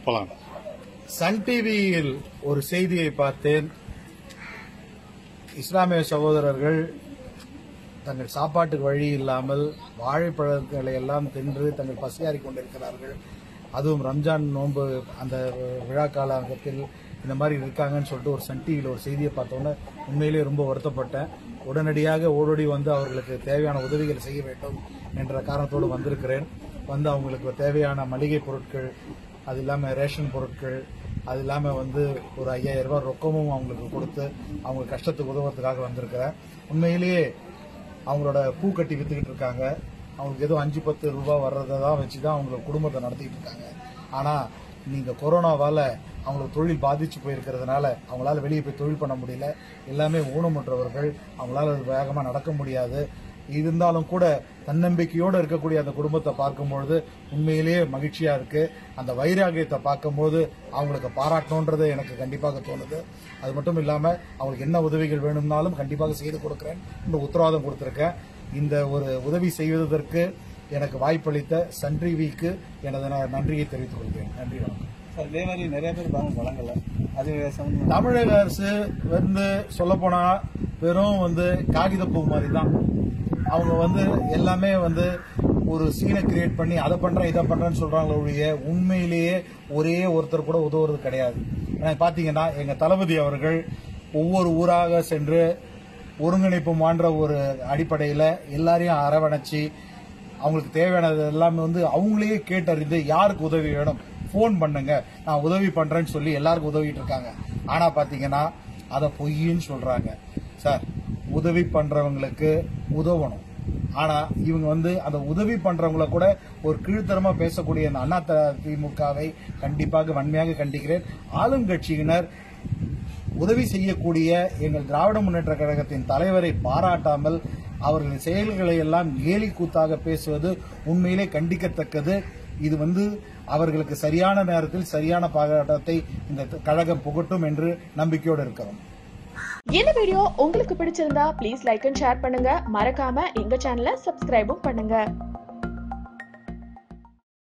போலாம் சன் டிவியில் ஒரு செய்தியை பார்த்தேன் இஸ்லாமிய சகோதரர்கள் தங்கள் சாப்பாட்டுக்கு வழி இல்லாமல் வாழைப்பழங்களை எல்லாம் தின்று தங்கள் பசியாறிக் கொண்டிருக்கிறார்கள் அதுவும் ரம்ஜான் நோன்பு அந்த விழா காலத்தில் இந்த மாதிரி இருக்காங்கன்னு சொல்லிட்டு ஒரு சன் டிவியில் ஒரு செய்தியை பார்த்தோன்னே உண்மையிலேயே ரொம்ப வருத்தப்பட்டேன் உடனடியாக ஓடோடி வந்து அவர்களுக்கு தேவையான உதவிகள் செய்ய வேண்டும் என்ற காரணத்தோடு வந்திருக்கிறேன் வந்து அவங்களுக்கு தேவையான மளிகை பொருட்கள் அது இல்லாமல் ரேஷன் பொருட்கள் அது இல்லாமல் வந்து ஒரு ஐயாயிரம் ரூபாய் ரொக்கமும் அவங்களுக்கு கொடுத்து அவங்க கஷ்டத்துக்கு உதவுறதுக்காக வந்திருக்கிறேன் உண்மையிலேயே அவங்களோட பூ கட்டி வித்துக்கிட்டு இருக்காங்க அவங்களுக்கு ஏதோ அஞ்சு பத்து ரூபாய் வர்றதை தான் வச்சு தான் அவங்களோட குடும்பத்தை நடத்திட்டு இருக்காங்க ஆனால் நீங்க கொரோனாவால அவங்களுக்கு தொழில் பாதிச்சு போயிருக்கிறதுனால அவங்களால வெளியே போய் தொழில் பண்ண முடியல எல்லாமே ஊனமுற்றவர்கள் அவங்களால வேகமா நடக்க முடியாது இருந்தாலும் கூட தன்னம்பிக்கையோடு இருக்கக்கூடிய அந்த குடும்பத்தை பார்க்கும்பொழுது உண்மையிலேயே மகிழ்ச்சியா இருக்கு அந்த வைராகியத்தை பார்க்கும்போது அவங்களுக்கு பாராட்டணுன்றது எனக்கு கண்டிப்பாக தோணுது அது மட்டும் இல்லாம அவங்களுக்கு என்ன உதவிகள் வேணும்னாலும் கண்டிப்பாக செய்து கொடுக்கிறேன் இந்த உத்தரவாதம் கொடுத்திருக்கேன் இந்த ஒரு உதவி செய்வதற்கு எனக்கு வாய்ப்பளித்த சன் டிவிக்கு எனது ந- நன்றியை தெரிவித்துக் கொள்கிறேன் நன்றி வணக்கம் சார் இதே மாதிரி நிறைய பேர் பாருங்க வழங்கல அது சம்பந்தமா தமிழக அரசு வந்து சொல்ல போனா வெறும் வந்து காகித பூ மாதிரி தான் அவங்க வந்து எல்லாமே வந்து ஒரு சீனை கிரியேட் பண்ணி அதை பண்றேன் இதை பண்றேன்னு சொல்றாங்களே ஒழிய உண்மையிலேயே ஒரே ஒருத்தர் கூட உதவுறது கிடையாது ஏன்னா பாத்தீங்கன்னா எங்க தளபதி அவர்கள் ஒவ்வொரு ஊராக சென்று ஒருங்கிணைப்பு மான்ற ஒரு அடிப்படையில எல்லாரையும் அரவணைச்சு அவங்களுக்கு தேவையானது எல்லாமே வந்து அவங்களையே கேட்டறிந்து யாருக்கு உதவி வேணும் ஃபோன் பண்ணுங்க நான் உதவி பண்றேன்னு சொல்லி எல்லாருக்கும் உதவிட்டு இருக்காங்க ஆனா பாத்தீங்கன்னா அதை பொய்ன்னு சொல்றாங்க சார் உதவி பண்றவங்களுக்கு உதவணும் ஆனா இவங்க வந்து அந்த உதவி பண்றவங்கள கூட ஒரு கீழ்த்தரமா பேசக்கூடிய அந்த அண்ணா திமுகவை கண்டிப்பாக வன்மையாக கண்டிக்கிறேன் ஆளுங்கட்சியினர் உதவி செய்யக்கூடிய எங்கள் திராவிட முன்னேற்ற கழகத்தின் தலைவரை பாராட்டாமல் அவர்களின் செயல்களை எல்லாம் கேலி கூத்தாக பேசுவது உண்மையிலே கண்டிக்கத்தக்கது இது வந்து அவர்களுக்கு சரியான நேரத்தில் சரியான பாராட்டத்தை இந்த கழகம் புகட்டும் என்று நம்பிக்கையோடு இருக்கிறோம் இந்த வீடியோ உங்களுக்கு பிடிச்சிருந்தா ப்ளீஸ் லைக் அண்ட் ஷேர் பண்ணுங்க மறக்காம எங்க சேனலை சப்ஸ்கிரைபும் பண்ணுங்க